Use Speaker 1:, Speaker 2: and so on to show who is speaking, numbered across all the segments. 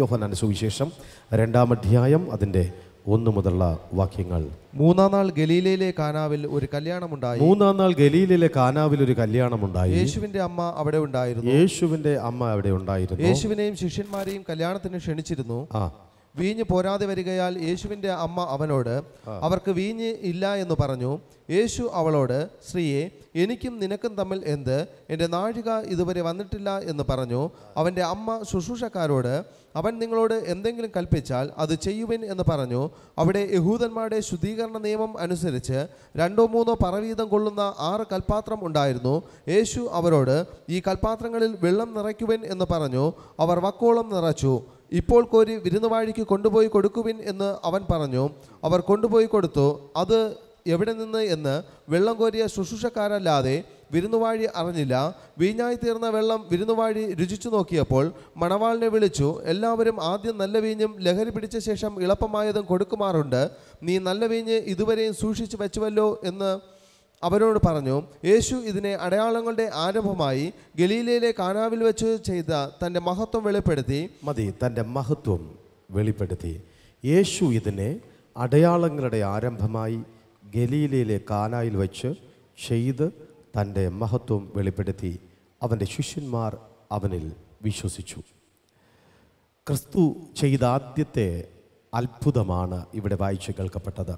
Speaker 1: യോഹനാൻ സുവിശേഷം രണ്ടാം അധ്യായം അതിൻ്റെ ഒന്ന് മുതലുള്ള വാക്യങ്ങൾ
Speaker 2: മൂന്നാം നാൾ ഗലീലയിലെ കാനാവിൽ ഒരു കല്യാണമുണ്ടായി
Speaker 1: മൂന്നാം നാൾ ഗലീലിലെ കാനാവിൽ ഒരു കല്യാണമുണ്ടായി
Speaker 2: യേശുവിന്റെ അമ്മ അവിടെ ഉണ്ടായിരുന്നു
Speaker 1: യേശുവിൻ്റെ അമ്മ അവിടെ ഉണ്ടായിരുന്നു
Speaker 2: യേശുവിനെയും ശിഷ്യന്മാരെയും കല്യാണത്തിന് ക്ഷണിച്ചിരുന്നു
Speaker 1: ആ
Speaker 2: വീഞ്ഞ് പോരാതെ വരികയാൽ യേശുവിന്റെ അമ്മ അവനോട് അവർക്ക് വീഞ്ഞ് ഇല്ല എന്ന് പറഞ്ഞു യേശു അവളോട് സ്ത്രീയെ എനിക്കും നിനക്കും തമ്മിൽ എന്ത് എൻ്റെ നാഴിക ഇതുവരെ വന്നിട്ടില്ല എന്ന് പറഞ്ഞു അവൻ്റെ അമ്മ ശുശ്രൂഷക്കാരോട് അവൻ നിങ്ങളോട് എന്തെങ്കിലും കൽപ്പിച്ചാൽ അത് ചെയ്യുവിൻ എന്ന് പറഞ്ഞു അവിടെ യഹൂദന്മാരുടെ ശുദ്ധീകരണ നിയമം അനുസരിച്ച് രണ്ടോ മൂന്നോ പറവീതം കൊള്ളുന്ന ആറ് കൽപ്പാത്രം ഉണ്ടായിരുന്നു യേശു അവരോട് ഈ കൽപ്പാത്രങ്ങളിൽ വെള്ളം നിറയ്ക്കുവിൻ എന്ന് പറഞ്ഞു അവർ വക്കോളം നിറച്ചു ഇപ്പോൾ കോരി വിരുന്നുവാഴിക്ക് കൊണ്ടുപോയി കൊടുക്കുവിൻ എന്ന് അവൻ പറഞ്ഞു അവർ കൊണ്ടുപോയി കൊടുത്തു അത് എവിടെ നിന്ന് എന്ന് വെള്ളം കോരിയ ശുശ്രൂഷക്കാരല്ലാതെ വിരുന്നുവാഴി അറിഞ്ഞില്ല വീഞ്ഞായി തീർന്ന വെള്ളം വിരുന്നുവാഴി രുചിച്ചു നോക്കിയപ്പോൾ മണവാളിനെ വിളിച്ചു എല്ലാവരും ആദ്യം നല്ല വീഞ്ഞും ലഹരി പിടിച്ച ശേഷം ഇളപ്പമായതും കൊടുക്കുമാറുണ്ട് നീ നല്ല വീഞ്ഞ് ഇതുവരെയും സൂക്ഷിച്ചു വെച്ചുവല്ലോ എന്ന് അവരോട് പറഞ്ഞു യേശു ഇതിനെ അടയാളങ്ങളുടെ ആരംഭമായി ഗലീലയിലെ കാനാവിൽ വെച്ച് ചെയ്ത തൻ്റെ മഹത്വം വെളിപ്പെടുത്തി
Speaker 1: മതി തൻ്റെ മഹത്വം വെളിപ്പെടുത്തി യേശു ഇതിനെ അടയാളങ്ങളുടെ ആരംഭമായി ഗലീലയിലെ കാനായിൽ വച്ച് ചെയ്ത് തൻ്റെ മഹത്വം വെളിപ്പെടുത്തി അവൻ്റെ ശിഷ്യന്മാർ അവനിൽ വിശ്വസിച്ചു ക്രിസ്തു ചെയ്ത ആദ്യത്തെ അത്ഭുതമാണ് ഇവിടെ വായിച്ച് കേൾക്കപ്പെട്ടത്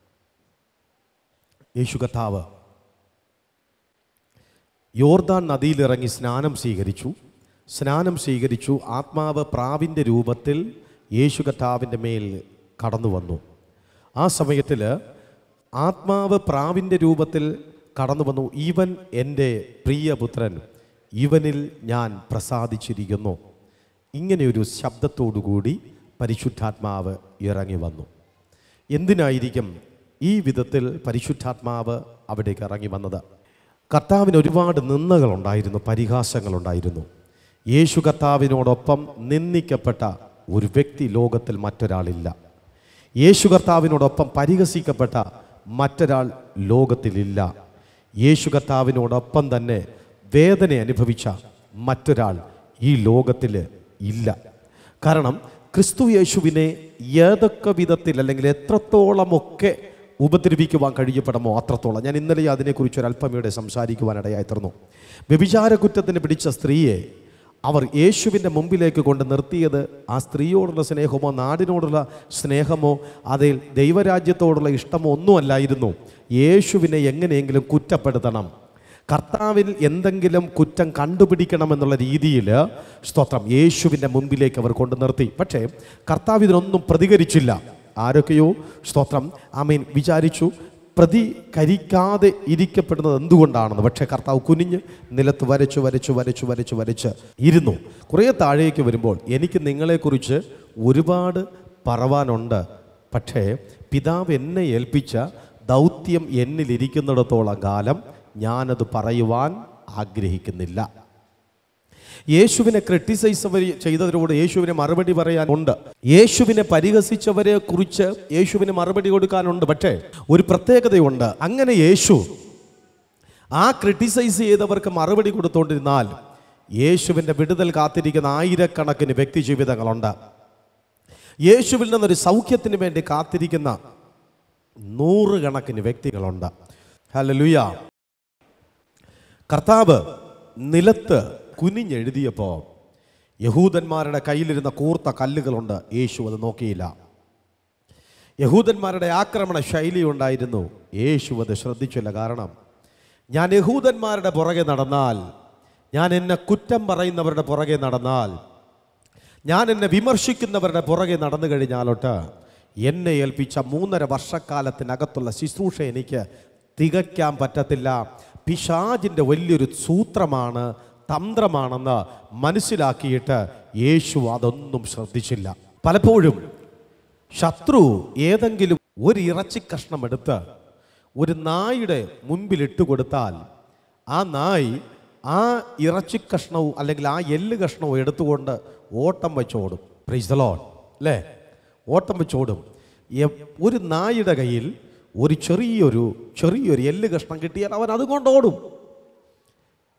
Speaker 1: യേശു കർത്താവ് യോർദാൻ നദിയിലിറങ്ങി സ്നാനം സ്വീകരിച്ചു സ്നാനം സ്വീകരിച്ചു ആത്മാവ് പ്രാവിൻ്റെ രൂപത്തിൽ യേശു കർത്താവിൻ്റെ മേൽ കടന്നു വന്നു ആ സമയത്തിൽ ആത്മാവ് പ്രാവിൻ്റെ രൂപത്തിൽ കടന്നു വന്നു ഇവൻ എൻ്റെ പ്രിയപുത്രൻ ഇവനിൽ ഞാൻ പ്രസാദിച്ചിരിക്കുന്നു ഇങ്ങനെയൊരു ശബ്ദത്തോടുകൂടി പരിശുദ്ധാത്മാവ് ഇറങ്ങി വന്നു എന്തിനായിരിക്കും ഈ വിധത്തിൽ പരിശുദ്ധാത്മാവ് അവിടേക്ക് ഇറങ്ങി വന്നത് കർത്താവിന് ഒരുപാട് നിന്ദകളുണ്ടായിരുന്നു പരിഹാസങ്ങളുണ്ടായിരുന്നു യേശു കർത്താവിനോടൊപ്പം നിന്ദിക്കപ്പെട്ട ഒരു വ്യക്തി ലോകത്തിൽ മറ്റൊരാളില്ല യേശു കർത്താവിനോടൊപ്പം പരിഹസിക്കപ്പെട്ട മറ്റൊരാൾ ലോകത്തിലില്ല യേശു കർത്താവിനോടൊപ്പം തന്നെ വേദന അനുഭവിച്ച മറ്റൊരാൾ ഈ ലോകത്തിൽ ഇല്ല കാരണം ക്രിസ്തു യേശുവിനെ ഏതൊക്കെ വിധത്തിൽ അല്ലെങ്കിൽ എത്രത്തോളമൊക്കെ ഉപദ്രവിക്കുവാൻ കഴിയപ്പെടുമോ അത്രത്തോളം ഞാൻ ഇന്നലെ അതിനെക്കുറിച്ച് ഒരു അല്പം ഇവിടെ സംസാരിക്കുവാനിടയായി തീർന്നു വ്യഭിചാര കുറ്റത്തിന് പിടിച്ച സ്ത്രീയെ അവർ യേശുവിൻ്റെ മുമ്പിലേക്ക് കൊണ്ട് നിർത്തിയത് ആ സ്ത്രീയോടുള്ള സ്നേഹമോ നാടിനോടുള്ള സ്നേഹമോ അതിൽ ദൈവരാജ്യത്തോടുള്ള ഇഷ്ടമോ ഒന്നുമല്ലായിരുന്നു യേശുവിനെ എങ്ങനെയെങ്കിലും കുറ്റപ്പെടുത്തണം കർത്താവിൽ എന്തെങ്കിലും കുറ്റം കണ്ടുപിടിക്കണമെന്നുള്ള രീതിയിൽ സ്തോത്രം യേശുവിൻ്റെ മുമ്പിലേക്ക് അവർ കൊണ്ടു നിർത്തി പക്ഷേ കർത്താവ് ഇതിനൊന്നും പ്രതികരിച്ചില്ല ആരൊക്കെയോ സ്തോത്രം ആമീൻ വിചാരിച്ചു പ്രതികരിക്കാതെ ഇരിക്കപ്പെടുന്നത് എന്തുകൊണ്ടാണെന്ന് പക്ഷേ കർത്താവ് കുനിഞ്ഞ് നിലത്ത് വരച്ചു വരച്ചു വരച്ചു വരച്ചു വരച്ച് ഇരുന്നു കുറേ താഴേക്ക് വരുമ്പോൾ എനിക്ക് നിങ്ങളെക്കുറിച്ച് ഒരുപാട് പറവാനുണ്ട് പക്ഷേ പിതാവ് എന്നെ ഏൽപ്പിച്ച ദൗത്യം എന്നിലിരിക്കുന്നിടത്തോളം കാലം ഞാനത് പറയുവാൻ ആഗ്രഹിക്കുന്നില്ല യേശുവിനെ ക്രിട്ടിസൈസ് അവർ ചെയ്തവരോട് യേശുവിനെ മറുപടി പറയാനുണ്ട് യേശുവിനെ പരിഹസിച്ചവരെ കുറിച്ച് യേശുവിന് മറുപടി കൊടുക്കാനുണ്ട് പക്ഷേ ഒരു പ്രത്യേകതയുണ്ട് അങ്ങനെ യേശു ആ ക്രിട്ടിസൈസ് ചെയ്തവർക്ക് മറുപടി കൊടുത്തുകൊണ്ടിരുന്നാൽ യേശുവിൻ്റെ വിടുതൽ കാത്തിരിക്കുന്ന ആയിരക്കണക്കിന് വ്യക്തി ജീവിതങ്ങളുണ്ട് യേശുവിൽ നിന്നൊരു സൗഖ്യത്തിന് വേണ്ടി കാത്തിരിക്കുന്ന നൂറുകണക്കിന് വ്യക്തികളുണ്ട് ഹല്ലേലൂയ കർത്താവ് നിലത്ത് കുനിഞ്ഞെഴുതിയപ്പോൾ യഹൂദന്മാരുടെ കയ്യിലിരുന്ന കൂർത്ത കല്ലുകളുണ്ട് യേശു അത് നോക്കിയില്ല യഹൂദന്മാരുടെ ആക്രമണ ശൈലി ഉണ്ടായിരുന്നു യേശു അത് ശ്രദ്ധിച്ചില്ല കാരണം ഞാൻ യഹൂദന്മാരുടെ പുറകെ നടന്നാൽ ഞാൻ എന്നെ കുറ്റം പറയുന്നവരുടെ പുറകെ നടന്നാൽ ഞാൻ എന്നെ വിമർശിക്കുന്നവരുടെ പുറകെ നടന്നു കഴിഞ്ഞാലോട്ട് എന്നെ ഏൽപ്പിച്ച മൂന്നര വർഷക്കാലത്തിനകത്തുള്ള ശുശ്രൂഷ എനിക്ക് തികയ്ക്കാൻ പറ്റത്തില്ല പിശാജിൻ്റെ വലിയൊരു സൂത്രമാണ് തന്ത്രമാണെന്ന് മനസ്സിലാക്കിയിട്ട് യേശു അതൊന്നും ശ്രദ്ധിച്ചില്ല പലപ്പോഴും ശത്രു ഏതെങ്കിലും ഒരു ഇറച്ചി കഷ്ണം എടുത്ത് ഒരു നായുടെ മുൻപിൽ ഇട്ട് കൊടുത്താൽ ആ നായി ആ ഇറച്ചി കഷ്ണവും അല്ലെങ്കിൽ ആ എല്ല് കഷ്ണവും എടുത്തുകൊണ്ട് ഓട്ടം വെച്ചോടും പ്രൈസ് ലോൺ അല്ലേ ഓട്ടം വെച്ചോടും എ- ഒരു നായുടെ കയ്യിൽ ഒരു ചെറിയൊരു ചെറിയൊരു എല്ല് കഷ്ണം കിട്ടിയാൽ അവൻ അതുകൊണ്ട് ഓടും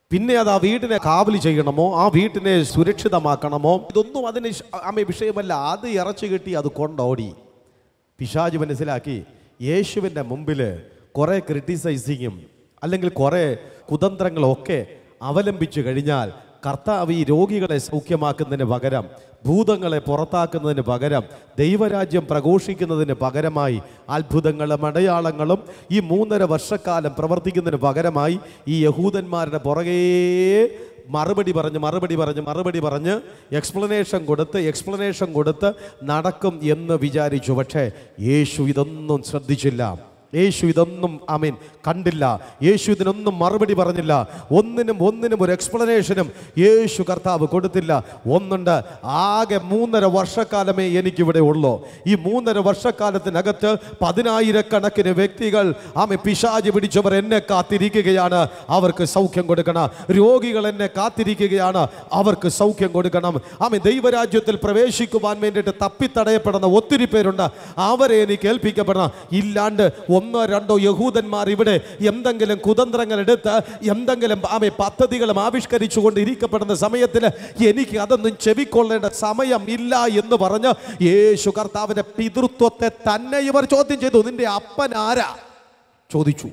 Speaker 1: പിന്നെ അത് ആ വീടിനെ കാവലി ചെയ്യണമോ ആ വീട്ടിനെ സുരക്ഷിതമാക്കണമോ ഇതൊന്നും അതിന് ശ- ആമേ വിഷയമല്ല അത് ഇറച്ചു കിട്ടി അത് കൊണ്ടോടി പിശാജ് മനസ്സിലാക്കി യേശുവിൻ്റെ മുമ്പിൽ കുറേ ക്രിട്ടിസൈസിങ്ങും അല്ലെങ്കിൽ കുറേ കുതന്ത്രങ്ങളൊക്കെ അവലംബിച്ചു കഴിഞ്ഞാൽ കർത്താവ് ഈ രോഗികളെ സൗഖ്യമാക്കുന്നതിന് പകരം ഭൂതങ്ങളെ പുറത്താക്കുന്നതിന് പകരം ദൈവരാജ്യം പ്രഘോഷിക്കുന്നതിന് പകരമായി അത്ഭുതങ്ങളും അടയാളങ്ങളും ഈ മൂന്നര വർഷക്കാലം പ്രവർത്തിക്കുന്നതിന് പകരമായി ഈ യഹൂദന്മാരുടെ പുറകേ മറുപടി പറഞ്ഞ് മറുപടി പറഞ്ഞ് മറുപടി പറഞ്ഞ് എക്സ്പ്ലനേഷൻ കൊടുത്ത് എക്സ്പ്ലനേഷൻ കൊടുത്ത് നടക്കും എന്ന് വിചാരിച്ചു പക്ഷേ യേശു ഇതൊന്നും ശ്രദ്ധിച്ചില്ല യേശു ഇതൊന്നും അമീൻ കണ്ടില്ല യേശു ഇതിനൊന്നും മറുപടി പറഞ്ഞില്ല ഒന്നിനും ഒന്നിനും ഒരു എക്സ്പ്ലനേഷനും യേശു കർത്താവ് കൊടുത്തില്ല ഒന്നുണ്ട് ആകെ മൂന്നര വർഷക്കാലമേ എനിക്കിവിടെ ഉള്ളൂ ഈ മൂന്നര വർഷക്കാലത്തിനകത്ത് പതിനായിരക്കണക്കിന് വ്യക്തികൾ ആമെ പിശാജ് പിടിച്ചവർ എന്നെ കാത്തിരിക്കുകയാണ് അവർക്ക് സൗഖ്യം കൊടുക്കണം രോഗികൾ എന്നെ കാത്തിരിക്കുകയാണ് അവർക്ക് സൗഖ്യം കൊടുക്കണം ആമെ ദൈവരാജ്യത്തിൽ പ്രവേശിക്കുവാൻ വേണ്ടിയിട്ട് തപ്പിത്തടയപ്പെടുന്ന ഒത്തിരി പേരുണ്ട് അവരെ എനിക്ക് ഏൽപ്പിക്കപ്പെടണം ഇല്ലാണ്ട് ഒന്നോ രണ്ടോ യഹൂദന്മാർ ഇവിടെ എന്തെങ്കിലും കുതന്ത്രങ്ങൾ എടുത്ത് എന്തെങ്കിലും ആമെ പദ്ധതികളും ആവിഷ്കരിച്ചു കൊണ്ട് ഇരിക്കപ്പെടുന്ന സമയത്തിൽ എനിക്ക് അതൊന്നും ചെവിക്കൊള്ളേണ്ട സമയം ഇല്ല എന്ന് പറഞ്ഞ് യേശു കർത്താവിന്റെ പിതൃത്വത്തെ തന്നെ ഇവർ ചോദ്യം ചെയ്തു നിന്റെ അപ്പൻ ആരാ ചോദിച്ചു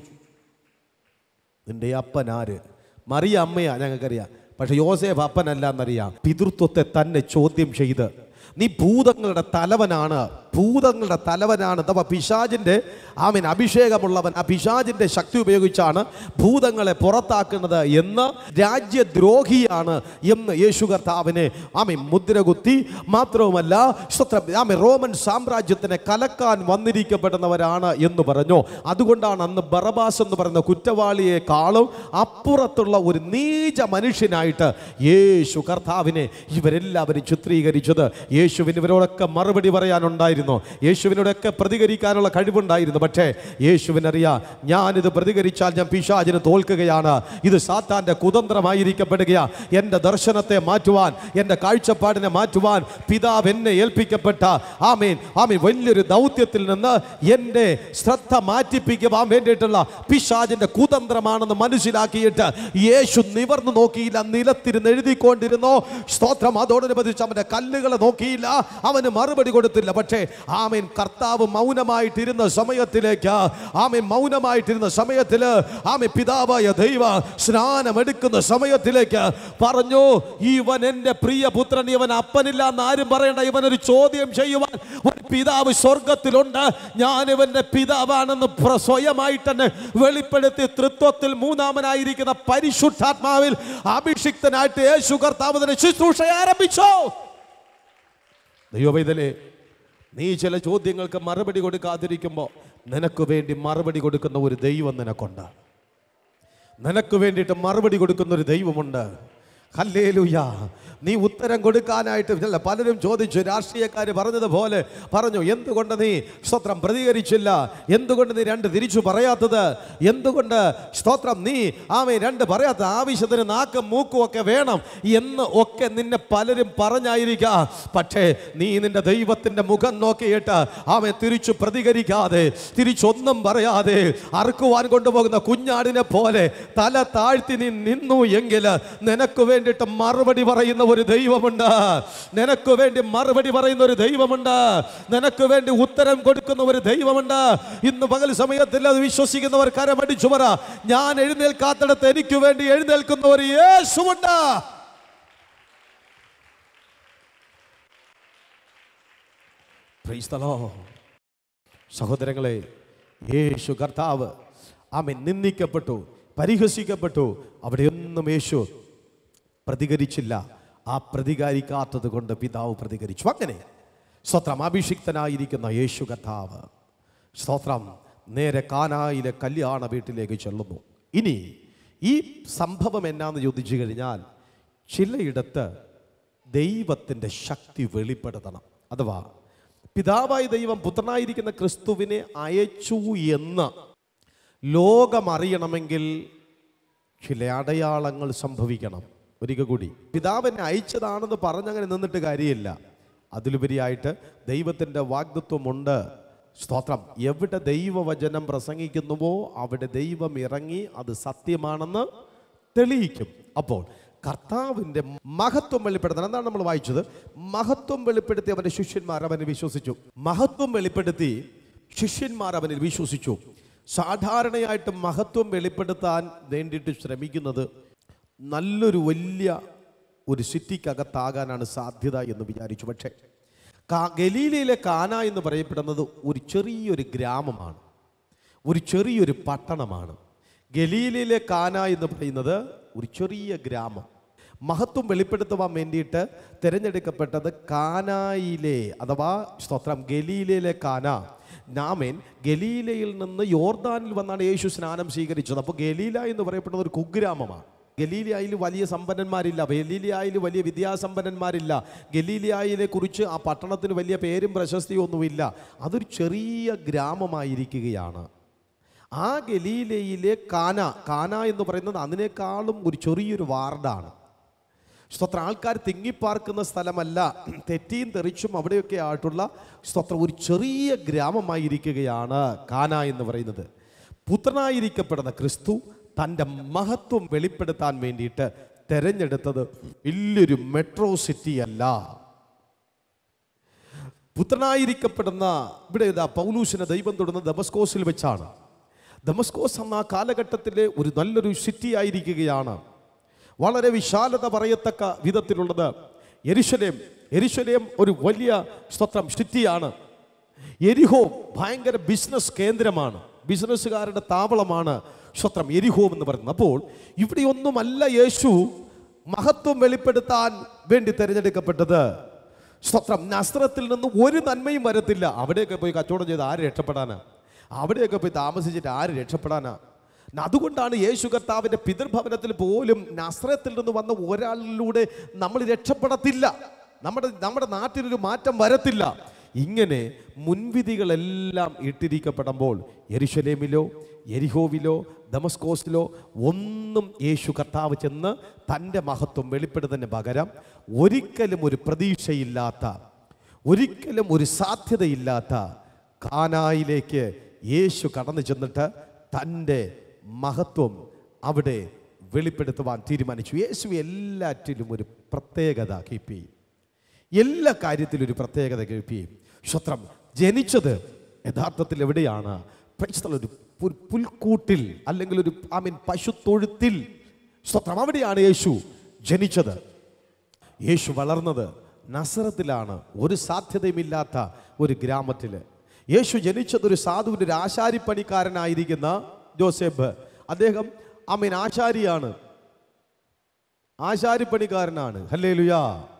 Speaker 1: നിന്റെ അപ്പൻ ആര് മറിയ അമ്മയാ ഞങ്ങൾക്കറിയാം പക്ഷെ യോസേഫ് അപ്പനല്ല എന്നറിയാം പിതൃത്വത്തെ തന്നെ ചോദ്യം ചെയ്ത് നീ ഭൂതങ്ങളുടെ തലവനാണ് ഭൂതങ്ങളുടെ തലവനാണ് അഥവാ പിശാജിൻ്റെ ആമീൻ അഭിഷേകമുള്ളവൻ ആ പിശാജിൻ്റെ ശക്തി ഉപയോഗിച്ചാണ് ഭൂതങ്ങളെ പുറത്താക്കുന്നത് എന്ന് രാജ്യദ്രോഹിയാണ് എന്ന് യേശു കർത്താവിനെ ആമീൻ മുദ്രകുത്തി മാത്രവുമല്ല സ്വത്രം ആമീൻ റോമൻ സാമ്രാജ്യത്തിനെ കലക്കാൻ വന്നിരിക്കപ്പെടുന്നവരാണ് എന്ന് പറഞ്ഞു അതുകൊണ്ടാണ് അന്ന് ബറബാസ് എന്ന് പറയുന്ന കുറ്റവാളിയെക്കാളും അപ്പുറത്തുള്ള ഒരു നീച മനുഷ്യനായിട്ട് യേശു കർത്താവിനെ ഇവരെല്ലാവരും ചിത്രീകരിച്ചത് യേശുവിന് ഇവരോടൊക്കെ മറുപടി പറയാനുണ്ടായിരുന്നു യേശുവിനോടൊക്കെ പ്രതികരിക്കാനുള്ള കഴിവുണ്ടായിരുന്നു പക്ഷേ യേശുവിനറിയാം ഞാനിത് പ്രതികരിച്ചാൽ ഞാൻ പിശാചിന് തോൽക്കുകയാണ് ഇത് സാത്താൻ്റെ കുതന്ത്രമായിരിക്കപ്പെടുകയാ എൻ്റെ ദർശനത്തെ മാറ്റുവാൻ എൻ്റെ കാഴ്ചപ്പാടിനെ മാറ്റുവാൻ പിതാവ് എന്നെ ഏൽപ്പിക്കപ്പെട്ട ആമീൻ ആമീൻ വലിയൊരു ദൗത്യത്തിൽ നിന്ന് എൻ്റെ ശ്രദ്ധ മാറ്റിപ്പിക്കുവാൻ വേണ്ടിയിട്ടുള്ള പിശാചിൻ്റെ കുതന്ത്രമാണെന്ന് മനസ്സിലാക്കിയിട്ട് യേശു നിവർന്നു നോക്കിയില്ല നിലത്തിരുന്ന് എഴുതിക്കൊണ്ടിരുന്നു സ്തോത്രം അതോടനുബന്ധിച്ച് അവൻ്റെ കല്ലുകളെ നോക്കിയില്ല അവന് മറുപടി കൊടുത്തില്ല പക്ഷേ ആമീൻ കർത്താവ് മൗനമായിട്ടിരുന്ന സമയത്തിലേക്ക് ആമീൻ മൗനമായിട്ടിരുന്ന സമയത്തിൽ ആമീൻ പിതാവായ ദൈവ സ്നാനമെടുക്കുന്ന സമയത്തിലേക്ക് പറഞ്ഞു ഇവൻ എൻ്റെ പ്രിയ പുത്രൻ ഇവൻ അപ്പനില്ല എന്ന് ആരും പറയണ്ട ഇവനൊരു ചോദ്യം ചെയ്യുവാൻ ഒരു പിതാവ് സ്വർഗത്തിലുണ്ട് ഞാൻ ഇവന്റെ പിതാവാണെന്ന് പ്ര- സ്വയമായിട്ട് തന്നെ വെളിപ്പെടുത്തി തൃത്വത്തിൽ മൂന്നാമനായിരിക്കുന്ന പരിശുദ്ധാത്മാവിൽ അഭിഷിക്തനായിട്ട് യേശു കർത്താവ് തന്നെ ശുശ്രൂഷ ആരംഭിച്ചോ ദൈവവൈതലേ നീ ചില ചോദ്യങ്ങൾക്ക് മറുപടി കൊടുക്കാതിരിക്കുമ്പോൾ നിനക്ക് വേണ്ടി മറുപടി കൊടുക്കുന്ന ഒരു ദൈവം നിനക്കുണ്ട് നിനക്ക് വേണ്ടിയിട്ട് മറുപടി കൊടുക്കുന്ന ഒരു ദൈവമുണ്ട് ഹല്ലേലൂയ നീ ഉത്തരം കൊടുക്കാനായിട്ട് അല്ല പലരും ചോദിച്ചു രാഷ്ട്രീയക്കാർ പറഞ്ഞതുപോലെ പറഞ്ഞു എന്തുകൊണ്ട് നീ സ്തോത്രം പ്രതികരിച്ചില്ല എന്തുകൊണ്ട് നീ രണ്ട് തിരിച്ചു പറയാത്തത് എന്തുകൊണ്ട് സ്തോത്രം നീ ആമേ രണ്ട് പറയാത്ത ആവശ്യത്തിന് നാക്കും മൂക്കും ഒക്കെ വേണം എന്ന് ഒക്കെ നിന്നെ പലരും പറഞ്ഞായിരിക്കാം പക്ഷേ നീ നിന്റെ ദൈവത്തിന്റെ മുഖം നോക്കിയിട്ട് ആമെ തിരിച്ചു പ്രതികരിക്കാതെ തിരിച്ചൊന്നും പറയാതെ അറുക്കുവാൻ കൊണ്ടുപോകുന്ന കുഞ്ഞാടിനെ പോലെ തല താഴ്ത്തി നീ നിന്നു എങ്കിൽ നിനക്ക് വേണ്ടിയിട്ട് മറുപടി പറയുന്ന ഒരു ദൈവമുണ്ട് നിനക്ക് വേണ്ടി മറുപടി പറയുന്ന ഒരു ദൈവമുണ്ട് നിനക്ക് വേണ്ടി ഉത്തരം കൊടുക്കുന്ന ഒരു ദൈവമുണ്ട് ഇന്ന് പകൽ സമയത്തിൽ അത് വിശ്വസിക്കുന്നവർ കരമടിച്ചു പറ ഞാൻ എഴുന്നേൽക്കാത്തിടത്ത് എനിക്ക് വേണ്ടി എഴുന്നേൽക്കുന്ന ഒരു യേശുവുണ്ട് Praise the Lord. സഹോദരങ്ങളെ യേശു കർത്താവ് ആമൻ നിന്ദിക്കപ്പെട്ടു പരിഹസിക്കപ്പെട്ടു അവിടെയൊന്നും യേശു പ്രതികരിച്ചില്ല ആ പ്രതികരിക്കാത്തത് കൊണ്ട് പിതാവ് പ്രതികരിച്ചു അങ്ങനെ സ്തോത്രം അഭിഷിക്തനായിരിക്കുന്ന യേശു കർത്താവ് സ്തോത്രം നേരെ കാനായിലെ കല്യാണ വീട്ടിലേക്ക് ചെല്ലുന്നു ഇനി ഈ സംഭവം എന്നാന്ന് ചോദിച്ചു കഴിഞ്ഞാൽ ചിലയിടത്ത് ദൈവത്തിൻ്റെ ശക്തി വെളിപ്പെടുത്തണം അഥവാ പിതാവായ ദൈവം പുത്രനായിരിക്കുന്ന ക്രിസ്തുവിനെ അയച്ചു എന്ന് ലോകം അറിയണമെങ്കിൽ ചില അടയാളങ്ങൾ സംഭവിക്കണം ഒരിക്കൽ കൂടി പിതാവിനെ അയച്ചതാണെന്ന് പറഞ്ഞങ്ങനെ നിന്നിട്ട് കാര്യമില്ല അതിലുപരിയായിട്ട് ദൈവത്തിൻ്റെ വാഗ്ദത്വമുണ്ട് സ്തോത്രം എവിടെ ദൈവവചനം പ്രസംഗിക്കുന്നുവോ അവിടെ ദൈവം ഇറങ്ങി അത് സത്യമാണെന്ന് തെളിയിക്കും അപ്പോൾ കർത്താവിൻ്റെ മഹത്വം വെളിപ്പെടുത്തണം എന്താണ് നമ്മൾ വായിച്ചത് മഹത്വം വെളിപ്പെടുത്തി അവൻ്റെ ശിഷ്യന്മാർ അവനെ വിശ്വസിച്ചു മഹത്വം വെളിപ്പെടുത്തി ശിഷ്യന്മാർ അവനിൽ വിശ്വസിച്ചു സാധാരണയായിട്ട് മഹത്വം വെളിപ്പെടുത്താൻ വേണ്ടിയിട്ട് ശ്രമിക്കുന്നത് നല്ലൊരു വലിയ ഒരു സിറ്റിക്കകത്താകാനാണ് സാധ്യത എന്ന് വിചാരിച്ചു പക്ഷേ കാ- ഗലീലയിലെ കാന എന്ന് പറയപ്പെടുന്നത് ഒരു ചെറിയൊരു ഗ്രാമമാണ് ഒരു ചെറിയൊരു പട്ടണമാണ് ഗലീലയിലെ കാന എന്ന് പറയുന്നത് ഒരു ചെറിയ ഗ്രാമം മഹത്വം വെളിപ്പെടുത്തുവാൻ വേണ്ടിയിട്ട് തിരഞ്ഞെടുക്കപ്പെട്ടത് കാനായിലെ അഥവാ സ്തോത്രം ഗലീലയിലെ കാന നാമേൻ ഗലീലയിൽ നിന്ന് യോർദാനിൽ വന്നാണ് യേശു സ്നാനം സ്വീകരിച്ചത് അപ്പോൾ ഗലീല എന്ന് പറയപ്പെടുന്നത് ഒരു കുഗ്രാമമാണ് ഗലീലിയായിൽ വലിയ സമ്പന്നന്മാരില്ല ഗലീലിയായിൽ വലിയ വിദ്യാസമ്പന്നന്മാരില്ല ഗലീലിയായിലെ കുറിച്ച് ആ പട്ടണത്തിന് വലിയ പേരും പ്രശസ്തിയും ഒന്നുമില്ല അതൊരു ചെറിയ ഗ്രാമമായിരിക്കുകയാണ് ആ ഗലീലയിലെ കാന കാന എന്ന് പറയുന്നത് അതിനേക്കാളും ഒരു ചെറിയൊരു വാർഡാണ് സ്തോത്ര ആൾക്കാർ തിങ്ങിപ്പാർക്കുന്ന സ്ഥലമല്ല തെറ്റിയും തെറിച്ചും അവിടെയൊക്കെ ആയിട്ടുള്ള സ്തോത്ര ഒരു ചെറിയ ഗ്രാമമായിരിക്കുകയാണ് കാന എന്ന് പറയുന്നത് പുത്രനായിരിക്കപ്പെടുന്ന ക്രിസ്തു തൻ്റെ മഹത്വം വെളിപ്പെടുത്താൻ വേണ്ടിയിട്ട് തെരഞ്ഞെടുത്തത് വലിയൊരു മെട്രോ സിറ്റി അല്ല പുത്രനായിരിക്കപ്പെടുന്ന ഇവിടെ ഇതാ പൗലൂസിനെ ദൈവം തൊടുന്ന ദമസ്കോസിൽ വെച്ചാണ് ദമസ്കോസ് എന്ന ആ കാലഘട്ടത്തിലെ ഒരു നല്ലൊരു സിറ്റി ആയിരിക്കുകയാണ് വളരെ വിശാലത പറയത്തക്ക വിധത്തിലുള്ളത് എരിശലേം എരിശലേം ഒരു വലിയ സ്തോത്രം സിറ്റിയാണ് എരിഹോ ഭയങ്കര ബിസിനസ് കേന്ദ്രമാണ് ബിസിനസ്സുകാരുടെ താവളമാണ് സ്തോത്രം എരിഹോ എന്ന് പറയുന്നത് അപ്പോൾ ഇവിടെയൊന്നുമല്ല യേശു മഹത്വം വെളിപ്പെടുത്താൻ വേണ്ടി തിരഞ്ഞെടുക്കപ്പെട്ടത് സ്തോത്രം നസ്ത്രത്തിൽ നിന്ന് ഒരു നന്മയും വരത്തില്ല അവിടെയൊക്കെ പോയി കച്ചവടം ചെയ്ത് ആര് രക്ഷപ്പെടാനാ അവിടെയൊക്കെ പോയി താമസിച്ചിട്ട് ആര് രക്ഷപ്പെടാനാ അതുകൊണ്ടാണ് യേശു കർത്താവിൻ്റെ പിതൃഭവനത്തിൽ പോലും നസ്രത്തിൽ നിന്ന് വന്ന ഒരാളിലൂടെ നമ്മൾ രക്ഷപ്പെടത്തില്ല നമ്മുടെ നമ്മുടെ നാട്ടിലൊരു മാറ്റം വരത്തില്ല ഇങ്ങനെ മുൻവിധികളെല്ലാം ഇട്ടിരിക്കപ്പെടുമ്പോൾ യെരുശലേമിലോ എരിഹോവിലോ ദമസ്കോസിലോ ഒന്നും യേശു കർത്താവ് ചെന്ന് തൻ്റെ മഹത്വം വെളിപ്പെടുന്നതിന് പകരം ഒരിക്കലും ഒരു പ്രതീക്ഷയില്ലാത്ത ഒരിക്കലും ഒരു സാധ്യതയില്ലാത്ത കാനായിലേക്ക് യേശു കടന്നു ചെന്നിട്ട് തൻ്റെ മഹത്വം അവിടെ വെളിപ്പെടുത്തുവാൻ തീരുമാനിച്ചു യേശു എല്ലാറ്റിലും ഒരു പ്രത്യേകത കീപ്പ് ചെയ്യും എല്ലാ കാര്യത്തിലും ഒരു പ്രത്യേകത കീപ്പ് ചെയ്യും ശത്രം ജനിച്ചത് യഥാർത്ഥത്തിൽ എവിടെയാണ് Praise the Lord. ഒരു പുൽ- പുൽക്കൂട്ടിൽ അല്ലെങ്കിൽ ഒരു ഐ മീൻ പശുത്തൊഴുത്തിൽ സ്വത്രം അവിടെയാണ് യേശു ജനിച്ചത് യേശു വളർന്നത് നസറത്തിലാണ് ഒരു സാധ്യതയുമില്ലാത്ത ഒരു ഗ്രാമത്തിൽ യേശു ജനിച്ചത് ഒരു സാധുവിൻ്റെ ഒരു ആശാരിപ്പണിക്കാരനായിരിക്കുന്ന ജോസഫ് അദ്ദേഹം അമീൻ ആശാരിയാണ് ആശാരിപ്പണിക്കാരനാണ് ഹല്ലേ ലുയാ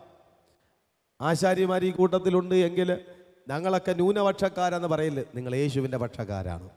Speaker 1: ആശാരിമാർ ഈ കൂട്ടത്തിലുണ്ട് എങ്കിൽ ഞങ്ങളൊക്കെ ന്യൂനപക്ഷക്കാരെന്ന് പറയില്ല നിങ്ങൾ യേശുവിൻ്റെ പക്ഷക്കാരാണ്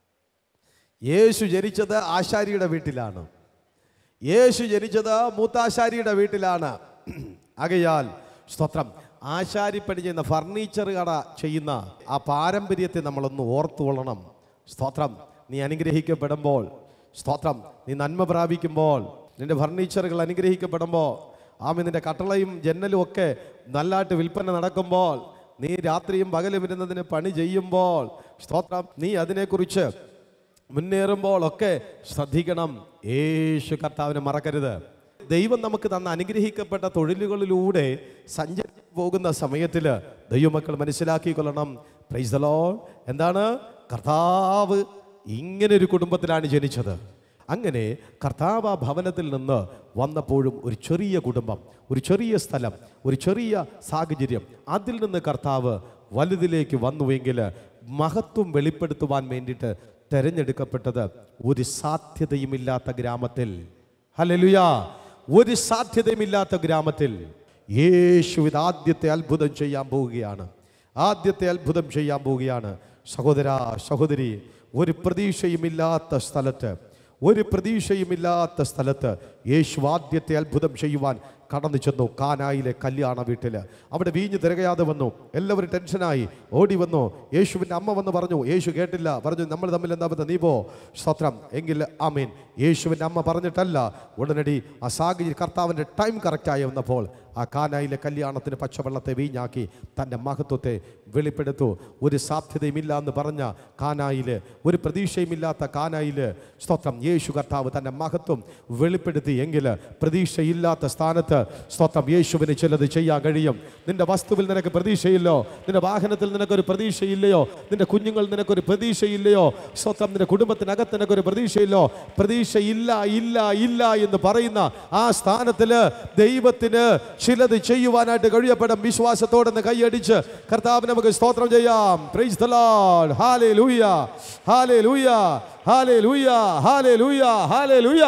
Speaker 1: യേശു ജനിച്ചത് ആശാരിയുടെ വീട്ടിലാണ് യേശു ജനിച്ചത് മൂത്താശാരിയുടെ വീട്ടിലാണ് ആകയാൽ സ്തോത്രം ആശാരിപ്പണി ചെയ്യുന്ന ഫർണിച്ചർ കട ചെയ്യുന്ന ആ പാരമ്പര്യത്തെ നമ്മളൊന്ന് ഓർത്തുകൊള്ളണം സ്തോത്രം നീ അനുഗ്രഹിക്കപ്പെടുമ്പോൾ സ്തോത്രം നീ നന്മ പ്രാപിക്കുമ്പോൾ നിന്റെ ഫർണിച്ചറുകൾ അനുഗ്രഹിക്കപ്പെടുമ്പോൾ ആമി നിന്റെ കട്ടളയും ജന്നലും ഒക്കെ നല്ലതായിട്ട് വിൽപ്പന നടക്കുമ്പോൾ നീ രാത്രിയും പകലും ഇരുന്നതിന് പണി ചെയ്യുമ്പോൾ സ്തോത്രം നീ അതിനെക്കുറിച്ച് മുന്നേറുമ്പോൾ ഒക്കെ ശ്രദ്ധിക്കണം യേശു കർത്താവിനെ മറക്കരുത് ദൈവം നമുക്ക് തന്ന അനുഗ്രഹിക്കപ്പെട്ട തൊഴിലുകളിലൂടെ സഞ്ചരിച്ച് പോകുന്ന സമയത്തിൽ ദൈവമക്കൾ മനസ്സിലാക്കിക്കൊള്ളണം പ്രൈസ് ലോൾ എന്താണ് കർത്താവ് ഇങ്ങനെ ഒരു കുടുംബത്തിലാണ് ജനിച്ചത് അങ്ങനെ കർത്താവ് ആ ഭവനത്തിൽ നിന്ന് വന്നപ്പോഴും ഒരു ചെറിയ കുടുംബം ഒരു ചെറിയ സ്ഥലം ഒരു ചെറിയ സാഹചര്യം അതിൽ നിന്ന് കർത്താവ് വലുതിലേക്ക് വന്നുവെങ്കിൽ മഹത്വം വെളിപ്പെടുത്തുവാൻ വേണ്ടിയിട്ട് തെരഞ്ഞെടുക്കപ്പെട്ടത് ഒരു സാധ്യതയുമില്ലാത്ത ഗ്രാമത്തിൽ ഹല്ലേലൂയാ ഒരു സാധ്യതയുമില്ലാത്ത ഗ്രാമത്തിൽ യേശു ഇത് ആദ്യത്തെ അത്ഭുതം ചെയ്യാൻ പോവുകയാണ് ആദ്യത്തെ അത്ഭുതം ചെയ്യാൻ പോവുകയാണ് സഹോദര സഹോദരി ഒരു പ്രതീക്ഷയുമില്ലാത്ത സ്ഥലത്ത് ഒരു പ്രതീക്ഷയുമില്ലാത്ത സ്ഥലത്ത് യേശു ആദ്യത്തെ അത്ഭുതം ചെയ്യുവാൻ കടന്നു ചെന്നു കാനായിലെ കല്യാണ വീട്ടിൽ അവിടെ വീഞ്ഞു തിരകയാതെ വന്നു എല്ലാവരും ടെൻഷനായി ഓടി വന്നു യേശുവിൻ്റെ അമ്മ വന്ന് പറഞ്ഞു യേശു കേട്ടില്ല പറഞ്ഞു നമ്മൾ തമ്മിൽ എന്താ ബന്ധം നീ പോ സ്തോത്രം എങ്കിൽ ആമീൻ യേശുവിൻ്റെ അമ്മ പറഞ്ഞിട്ടല്ല ഉടനടി ആ സാഹചര്യം കർത്താവിൻ്റെ ടൈം കറക്റ്റായി വന്നപ്പോൾ ആ കാനായിലെ കല്യാണത്തിന് പച്ചവെള്ളത്തെ വീഞ്ഞാക്കി തൻ്റെ മഹത്വത്തെ വെളിപ്പെടുത്തു ഒരു സാധ്യതയുമില്ല എന്ന് പറഞ്ഞ കാനായില് ഒരു പ്രതീക്ഷയുമില്ലാത്ത കാനായില് സ്തോത്രം യേശു കർത്താവ് തൻ്റെ മഹത്വം വെളിപ്പെടുത്തി എങ്കിൽ പ്രതീക്ഷയില്ലാത്ത സ്ഥാനത്ത് സ്തോത്രം യേശുവിന് ചിലത് ചെയ്യാൻ കഴിയും നിന്റെ വസ്തുവിൽ നിനക്ക് പ്രതീക്ഷയില്ലോ നിന്റെ വാഹനത്തിൽ നിനക്കൊരു പ്രതീക്ഷയില്ലയോ നിന്റെ കുഞ്ഞുങ്ങൾ നിനക്കൊരു പ്രതീക്ഷയില്ലയോ സ്തോത്രം നിന്റെ കുടുംബത്തിനകത്ത് നിനക്കൊരു പ്രതീക്ഷയില്ലോ പ്രതീക്ഷയില്ല ഇല്ല ഇല്ല എന്ന് പറയുന്ന ആ സ്ഥാനത്തില് ദൈവത്തിന് ചിലത് ചെയ്യുവാനായിട്ട് കഴിയപ്പെടും വിശ്വാസത്തോടെ ഒന്ന് കൈയടിച്ച് കർത്താവ് നമുക്ക് സ്തോത്രം ചെയ്യാം praise the Lord hallelujah hallelujah hallelujah hallelujah hallelujah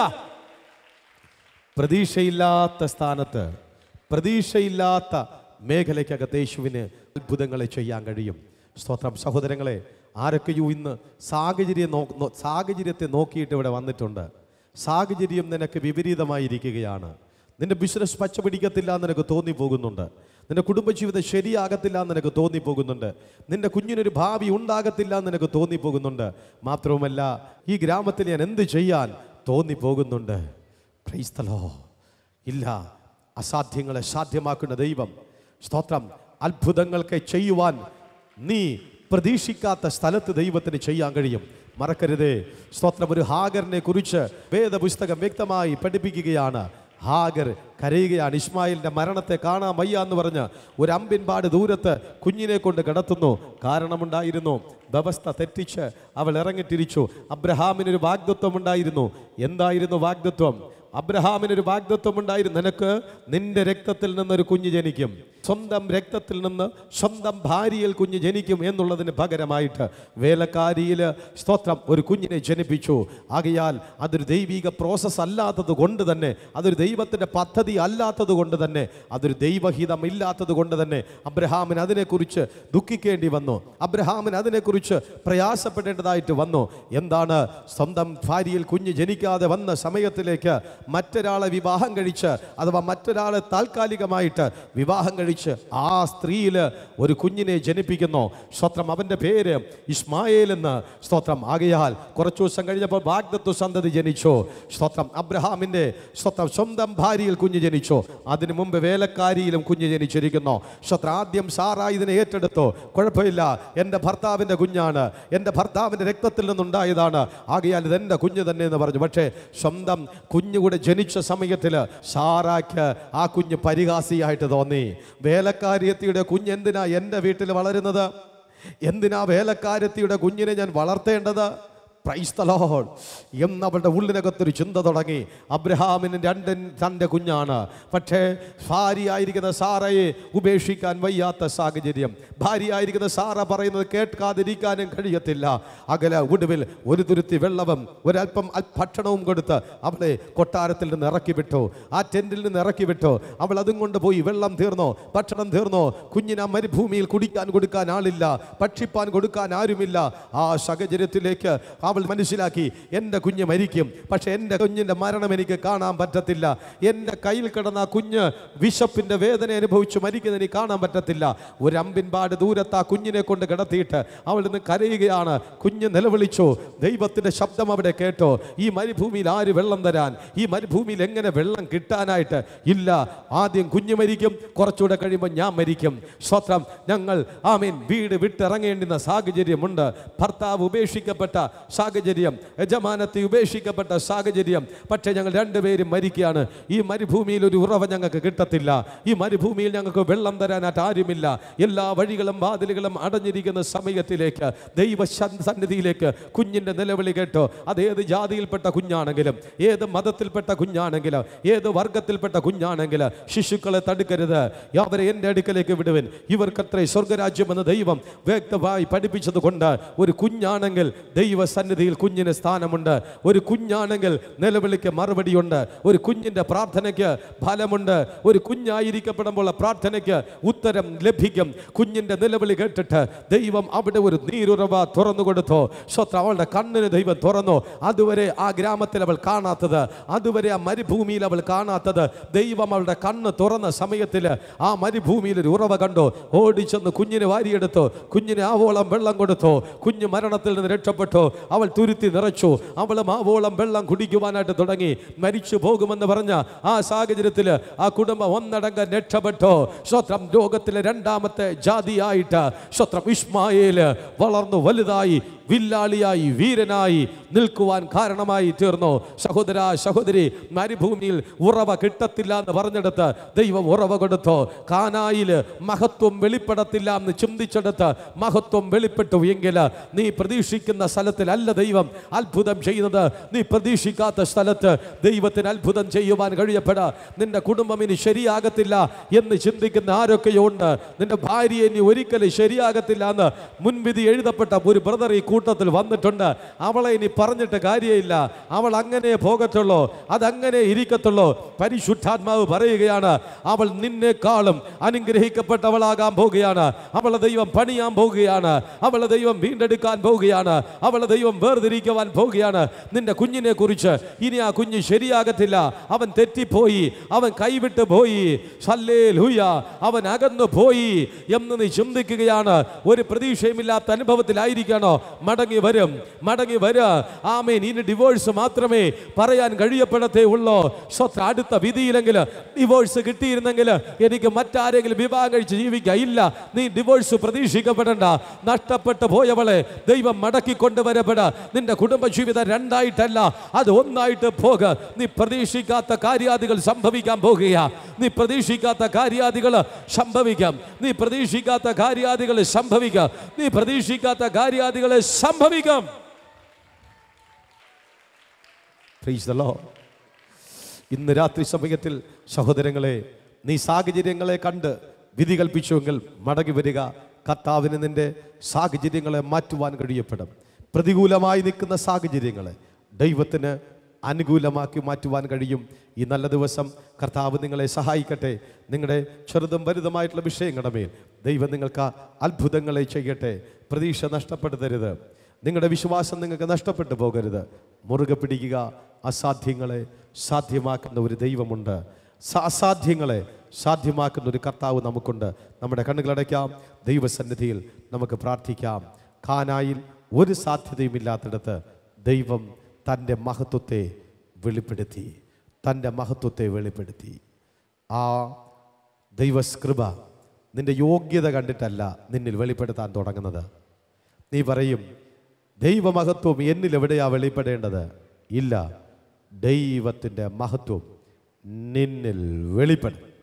Speaker 1: പ്രതീക്ഷയില്ലാത്ത സ്ഥാനത്ത് പ്രതീക്ഷയില്ലാത്ത മേഖലയ്ക്കകത്ത് യേശുവിന് അത്ഭുതങ്ങളെ ചെയ്യാൻ കഴിയും സ്തോത്രം സഹോദരങ്ങളെ ആരൊക്കെയോ ഇന്ന് സാഹചര്യം നോ നോ- സാഹചര്യത്തെ നോക്കിയിട്ട് ഇവിടെ വന്നിട്ടുണ്ട് സാഹചര്യം നിനക്ക് വിപരീതമായിരിക്കുകയാണ് നിന്റെ ബിസിനസ് പച്ചപിടിക്കത്തില്ല എന്ന് നിനക്ക് തോന്നിപ്പോകുന്നുണ്ട് നിന്റെ കുടുംബജീവിതം ശരിയാകത്തില്ല എന്ന് നിനക്ക് തോന്നിപ്പോകുന്നുണ്ട് നിന്റെ കുഞ്ഞിനൊരു ഭാവി ഉണ്ടാകത്തില്ല എന്ന് നിനക്ക് തോന്നിപ്പോകുന്നുണ്ട് മാത്രവുമല്ല ഈ ഗ്രാമത്തിൽ ഞാൻ എന്ത് ചെയ്യാൻ തോന്നിപ്പോകുന്നുണ്ട് ക്രൈസ്തലോ ഇല്ല അസാധ്യങ്ങളെ സാധ്യമാക്കുന്ന ദൈവം സ്തോത്രം അത്ഭുതങ്ങൾക്ക് ചെയ്യുവാൻ നീ പ്രതീക്ഷിക്കാത്ത സ്ഥലത്ത് ദൈവത്തിന് ചെയ്യാൻ കഴിയും മറക്കരുതേ സ്തോത്രം ഒരു ഹാഗറിനെ കുറിച്ച് വേദപുസ്തകം വ്യക്തമായി പഠിപ്പിക്കുകയാണ് ഹാഗർ കരയുകയാണ് ഇസ്മായിലിന്റെ മരണത്തെ കാണാൻ വയ്യ എന്ന് പറഞ്ഞ് ഒരു അമ്പിൻപാട് ദൂരത്ത് കുഞ്ഞിനെ കൊണ്ട് കിടത്തുന്നു കാരണമുണ്ടായിരുന്നു വ്യവസ്ഥ തെറ്റിച്ച് അവൾ ഇറങ്ങിത്തിരിച്ചു അബ്രഹാമിനൊരു വാഗ്ദത്വം ഉണ്ടായിരുന്നു എന്തായിരുന്നു വാഗ്ദത്വം അബ്രഹാമിനൊരു വാഗ്ദത്വം ഉണ്ടായിരുന്നു നിനക്ക് നിന്റെ രക്തത്തിൽ നിന്നൊരു കുഞ്ഞ് ജനിക്കും സ്വന്തം രക്തത്തിൽ നിന്ന് സ്വന്തം ഭാര്യയിൽ കുഞ്ഞ് ജനിക്കും എന്നുള്ളതിന് പകരമായിട്ട് വേലക്കാരിയിൽ സ്തോത്രം ഒരു കുഞ്ഞിനെ ജനിപ്പിച്ചു ആകയാൽ അതൊരു ദൈവിക പ്രോസസ്സ് അല്ലാത്തത് കൊണ്ട് തന്നെ അതൊരു ദൈവത്തിൻ്റെ പദ്ധതി അല്ലാത്തത് കൊണ്ട് തന്നെ അതൊരു ദൈവഹിതം ഇല്ലാത്തത് കൊണ്ട് തന്നെ അബ്രഹാമിന് അതിനെക്കുറിച്ച് ദുഃഖിക്കേണ്ടി വന്നു അബ്രഹാമിന് അതിനെക്കുറിച്ച് പ്രയാസപ്പെടേണ്ടതായിട്ട് വന്നു എന്താണ് സ്വന്തം ഭാര്യയിൽ കുഞ്ഞ് ജനിക്കാതെ വന്ന സമയത്തിലേക്ക് മറ്റൊരാളെ വിവാഹം കഴിച്ച് അഥവാ മറ്റൊരാളെ താൽക്കാലികമായിട്ട് വിവാഹം കഴിച്ച് ആ സ്ത്രീയിൽ ഒരു കുഞ്ഞിനെ ജനിപ്പിക്കുന്നു സ്തോത്രം അവൻ്റെ പേര് ഇസ്മായേൽ എന്ന് സ്തോത്രം ആകയാൽ കുറച്ചു ദിവസം കഴിഞ്ഞപ്പോൾ വാഗ്ദത്വ സന്തതി ജനിച്ചു സ്തോത്രം അബ്രഹാമിൻ്റെ സ്തോത്രം സ്വന്തം ഭാര്യയിൽ കുഞ്ഞ് ജനിച്ചു അതിനു മുമ്പ് വേലക്കാരിയിലും കുഞ്ഞ് ജനിച്ചിരിക്കുന്നു സ്തോത്രം ആദ്യം സാറ ഇതിനെ ഏറ്റെടുത്തു കുഴപ്പമില്ല എൻ്റെ ഭർത്താവിൻ്റെ കുഞ്ഞാണ് എൻ്റെ ഭർത്താവിൻ്റെ രക്തത്തിൽ നിന്നുണ്ടായതാണ് ആകയാൽ ഇതെൻ്റെ കുഞ്ഞ് തന്നെ എന്ന് പറഞ്ഞു പക്ഷേ സ്വന്തം കുഞ്ഞുകൂടെ ജനിച്ച സമയത്തിൽ സാറാക്ക് ആ കുഞ്ഞ് പരിഹാസിയായിട്ട് തോന്നി വേലക്കാരിയത്തിയുടെ കുഞ്ഞ് എന്തിനാ എൻ്റെ വീട്ടിൽ വളരുന്നത് എന്തിനാ വേലക്കാരത്തിയുടെ കുഞ്ഞിനെ ഞാൻ വളർത്തേണ്ടത് പ്രൈസ് the Lord. എന്നവളുടെ ഉള്ളിനകത്തൊരു ചിന്ത തുടങ്ങി അബ്രഹാമിന് രണ്ട് തൻ്റെ കുഞ്ഞാണ് പക്ഷേ ഭാര്യയായിരിക്കുന്ന സാറയെ ഉപേക്ഷിക്കാൻ വയ്യാത്ത സാഹചര്യം ഭാര്യയായിരിക്കുന്ന സാറ പറയുന്നത് കേൾക്കാതിരിക്കാനും കഴിയത്തില്ല അകലെ ഒടുവിൽ ഒരു തുരുത്തി വെള്ളവും ഒരല്പം അൽ- ഭക്ഷണവും കൊടുത്ത് അവളെ കൊട്ടാരത്തിൽ നിന്ന് ഇറക്കി വിട്ടു ആ ടെൻറ്റിൽ നിന്ന് ഇറക്കി വിട്ടു അവൾ അതും കൊണ്ട് പോയി വെള്ളം തീർന്നോ ഭക്ഷണം തീർന്നോ കുഞ്ഞിന് ആ മരുഭൂമിയിൽ കുടിക്കാൻ കൊടുക്കാൻ ആളില്ല ഭക്ഷിപ്പാൻ കൊടുക്കാൻ ആരുമില്ല ആ സാഹചര്യത്തിലേക്ക് അവൾ മനസ്സിലാക്കി എൻ്റെ കുഞ്ഞ് മരിക്കും പക്ഷെ എൻ്റെ കുഞ്ഞിൻ്റെ മരണം എനിക്ക് കാണാൻ പറ്റത്തില്ല എൻ്റെ കയ്യിൽ കിടന്ന ആ കുഞ്ഞ് വിശപ്പിൻ്റെ വേദന അനുഭവിച്ച് മരിക്കുന്നത് എനിക്ക് കാണാൻ പറ്റത്തില്ല ഒരു അമ്പിൻപാട് ദൂരത്ത് ആ കുഞ്ഞിനെ കൊണ്ട് കിടത്തിയിട്ട് അവൾ ഇന്ന് കരയുകയാണ് കുഞ്ഞ് നിലവിളിച്ചു ദൈവത്തിൻ്റെ ശബ്ദം അവിടെ കേട്ടോ ഈ മരുഭൂമിയിൽ ആര് വെള്ളം തരാൻ ഈ മരുഭൂമിയിൽ എങ്ങനെ വെള്ളം കിട്ടാനായിട്ട് ഇല്ല ആദ്യം കുഞ്ഞ് മരിക്കും കുറച്ചുകൂടെ കഴിയുമ്പോൾ ഞാൻ മരിക്കും സ്വത്രം ഞങ്ങൾ ആമീൻ വീട് വിട്ടിറങ്ങേണ്ടുന്ന സാഹചര്യമുണ്ട് ഭർത്താവ് ഉപേക്ഷിക്കപ്പെട്ട സാഹചര്യം യജമാനത്തെ ഉപേക്ഷിക്കപ്പെട്ട സാഹചര്യം പക്ഷേ ഞങ്ങൾ രണ്ടുപേരും മരിക്കുകയാണ് ഈ മരുഭൂമിയിൽ ഒരു ഉറവ ഞങ്ങൾക്ക് കിട്ടത്തില്ല ഈ മരുഭൂമിയിൽ ഞങ്ങൾക്ക് വെള്ളം തരാനായിട്ട് ആരുമില്ല എല്ലാ വഴികളും വാതിലുകളും അടഞ്ഞിരിക്കുന്ന സമയത്തിലേക്ക് ദൈവ ശൻ- സന്നിധിയിലേക്ക് കുഞ്ഞിൻ്റെ നിലവിളി കേട്ടോ അത് ഏത് ജാതിയിൽപ്പെട്ട കുഞ്ഞാണെങ്കിലും ഏത് മതത്തിൽപ്പെട്ട കുഞ്ഞാണെങ്കിലും ഏത് വർഗത്തിൽപ്പെട്ട കുഞ്ഞാണെങ്കിലും ശിശുക്കളെ തടുക്കരുത് അവരെ എൻ്റെ അടുക്കലേക്ക് വിടുവൻ ഇവർക്കത്രേ സ്വർഗരാജ്യം എന്ന ദൈവം വ്യക്തമായി പഠിപ്പിച്ചത് കൊണ്ട് ഒരു കുഞ്ഞാണെങ്കിൽ ദൈവ സന്നിധിയിൽ കുഞ്ഞിന് സ്ഥാനമുണ്ട് ഒരു കുഞ്ഞാണെങ്കിൽ നിലവിളിക്ക് മറുപടിയുണ്ട് ഒരു കുഞ്ഞിൻ്റെ പ്രാർത്ഥനയ്ക്ക് ഫലമുണ്ട് ഒരു കുഞ്ഞായിരിക്കപ്പെടുമ്പോൾ പ്രാർത്ഥനയ്ക്ക് ഉത്തരം ലഭിക്കും കുഞ്ഞിൻ്റെ നിലവിളി കേട്ടിട്ട് ദൈവം അവിടെ ഒരു നീരുറവ തുറന്നു കൊടുത്തു സ്വത്ര അവളുടെ കണ്ണിന് ദൈവം തുറന്നു അതുവരെ ആ ഗ്രാമത്തിൽ അവൾ കാണാത്തത് അതുവരെ ആ മരുഭൂമിയിൽ അവൾ കാണാത്തത് ദൈവം അവളുടെ കണ്ണ് തുറന്ന സമയത്തിൽ ആ മരുഭൂമിയിൽ ഒരു ഉറവ കണ്ടു ഓടിച്ചെന്ന് കുഞ്ഞിനെ വാരിയെടുത്തു കുഞ്ഞിന് ആവോളം വെള്ളം കൊടുത്തു കുഞ്ഞ് മരണത്തിൽ നിന്ന് രക്ഷപ്പെട്ടു അവൾ തുരുത്തി നിറച്ചു അവൾ മാവോളം വെള്ളം കുടിക്കുവാനായിട്ട് തുടങ്ങി മരിച്ചു പോകുമെന്ന് പറഞ്ഞ ആ സാഹചര്യത്തിൽ ആ കുടുംബം ഒന്നടങ്കം രക്ഷപ്പെട്ടോ സ്വത്രം ലോകത്തിലെ രണ്ടാമത്തെ ജാതിയായിട്ട് സ്വത്രം ഇസ്മായേല് വളർന്നു വലുതായി വില്ലാളിയായി വീരനായി നിൽക്കുവാൻ കാരണമായി തീർന്നു സഹോദര സഹോദരി മരുഭൂമിയിൽ ഉറവ കിട്ടത്തില്ല എന്ന് പറഞ്ഞെടുത്ത് ദൈവം ഉറവ കൊടുത്തു കാനായിൽ മഹത്വം വെളിപ്പെടത്തില്ല എന്ന് ചിന്തിച്ചെടുത്ത് മഹത്വം വെളിപ്പെട്ടു എങ്കിൽ നീ പ്രതീക്ഷിക്കുന്ന സ്ഥലത്തിലല്ല ദൈവം അത്ഭുതം ചെയ്യുന്നത് നീ പ്രതീക്ഷിക്കാത്ത സ്ഥലത്ത് ദൈവത്തിന് അത്ഭുതം ചെയ്യുവാൻ കഴിയപ്പെടാ നിന്റെ കുടുംബം ഇനി ശരിയാകത്തില്ല എന്ന് ചിന്തിക്കുന്ന ആരൊക്കെയോ ഉണ്ട് നിന്റെ ഭാര്യ ഇനി ഒരിക്കലും ശരിയാകത്തില്ല എന്ന് മുൻവിധി എഴുതപ്പെട്ട ഒരു ബ്രദർ ഈ കൂട്ടത്തിൽ വന്നിട്ടുണ്ട് അവളെ ഇനി പറഞ്ഞിട്ട് കാര്യമില്ല അവൾ അങ്ങനെ പോകത്തുള്ളൂ അതങ്ങനെ ഇരിക്കത്തുള്ളൂ പരിശുദ്ധാത്മാവ് പറയുകയാണ് അവൾ നിന്നെക്കാളും അനുഗ്രഹിക്കപ്പെട്ടവളാകാൻ പോവുകയാണ് അവളെ ദൈവം പണിയാൻ പോവുകയാണ് അവളെ ദൈവം വീണ്ടെടുക്കാൻ പോവുകയാണ് അവളെ ദൈവം വേർതിരിക്കുവാൻ പോവുകയാണ് നിന്റെ കുഞ്ഞിനെ കുറിച്ച് ഇനി ആ കുഞ്ഞ് ശരിയാകത്തില്ല അവൻ തെറ്റിപ്പോയി അവൻ കൈവിട്ട് പോയി സല്ലേ ലൂയ അവൻ അകന്നു പോയി എന്ന് നീ ചിന്തിക്കുകയാണ് ഒരു പ്രതീക്ഷയുമില്ലാത്ത അനുഭവത്തിലായിരിക്കണോ മടങ്ങി വരും മടങ്ങി വര ആമേൻ ഇനി ഡിവോഴ്സ് മാത്രമേ പറയാൻ കഴിയപ്പെടത്തേ ഉള്ളൂ സ്വത്ത് അടുത്ത വിധിയിലെങ്കിൽ ഡിവോഴ്സ് കിട്ടിയിരുന്നെങ്കിൽ എനിക്ക് മറ്റാരെങ്കിലും വിവാഹം കഴിച്ച് ജീവിക്കാം ഇല്ല നീ ഡിവോഴ്സ് പ്രതീക്ഷിക്കപ്പെടണ്ട നഷ്ടപ്പെട്ടു പോയവളെ ദൈവം മടക്കി കൊണ്ടുവരപ്പെട നിന്റെ കുടുംബജീവിതം രണ്ടായിട്ടല്ല അത് ഒന്നായിട്ട് പോക നീ പ്രതീക്ഷിക്കാത്ത കാര്യാദികൾ സംഭവിക്കാൻ പോകുക നീ പ്രതീക്ഷിക്കാത്ത കാര്യാദികൾ സംഭവിക്കാം നീ പ്രതീക്ഷിക്കാത്ത കാര്യാദികൾ സംഭവിക്കാം നീ പ്രതീക്ഷിക്കാത്ത കാര്യാദികളെ സംഭവിക്കാം Praise the Lord. ഇന്ന് രാത്രി സമയത്തിൽ സഹോദരങ്ങളെ നീ സാഹചര്യങ്ങളെ കണ്ട് വിധി കൽപ്പിച്ചുവെങ്കിൽ മടങ്ങി വരിക കർത്താവിന് നിന്റെ സാഹചര്യങ്ങളെ മാറ്റുവാൻ കഴിയപ്പെടും പ്രതികൂലമായി നിൽക്കുന്ന സാഹചര്യങ്ങളെ ദൈവത്തിന് അനുകൂലമാക്കി മാറ്റുവാൻ കഴിയും ഈ നല്ല ദിവസം കർത്താവ് നിങ്ങളെ സഹായിക്കട്ടെ നിങ്ങളുടെ ചെറുതും വലുതുമായിട്ടുള്ള വിഷയങ്ങളുടെ മേൽ ദൈവം നിങ്ങൾക്ക് അത്ഭുതങ്ങളെ ചെയ്യട്ടെ പ്രതീക്ഷ നഷ്ടപ്പെടുത്തരുത് നിങ്ങളുടെ വിശ്വാസം നിങ്ങൾക്ക് നഷ്ടപ്പെട്ടു പോകരുത് മുറുകെ പിടിക്കുക അസാധ്യങ്ങളെ സാധ്യമാക്കുന്ന ഒരു ദൈവമുണ്ട് സ- അസാധ്യങ്ങളെ സാധ്യമാക്കുന്ന ഒരു കർത്താവ് നമുക്കുണ്ട് നമ്മുടെ കണ്ണുകളടയ്ക്കാം ദൈവസന്നിധിയിൽ നമുക്ക് പ്രാർത്ഥിക്കാം കാനായിൽ ഒരു സാധ്യതയുമില്ലാത്തിടത്ത് ദൈവം തൻ്റെ മഹത്വത്തെ വെളിപ്പെടുത്തി തൻ്റെ മഹത്വത്തെ വെളിപ്പെടുത്തി ആ ദൈവസ്കൃപ നിന്റെ യോഗ്യത കണ്ടിട്ടല്ല നിന്നിൽ വെളിപ്പെടുത്താൻ തുടങ്ങുന്നത് നീ പറയും ദൈവമഹത്വം എന്നിൽ എവിടെയാ വെളിപ്പെടേണ്ടത് ഇല്ല ദൈവത്തിൻ്റെ മഹത്വം നിന്നിൽ വെളിപ്പെടും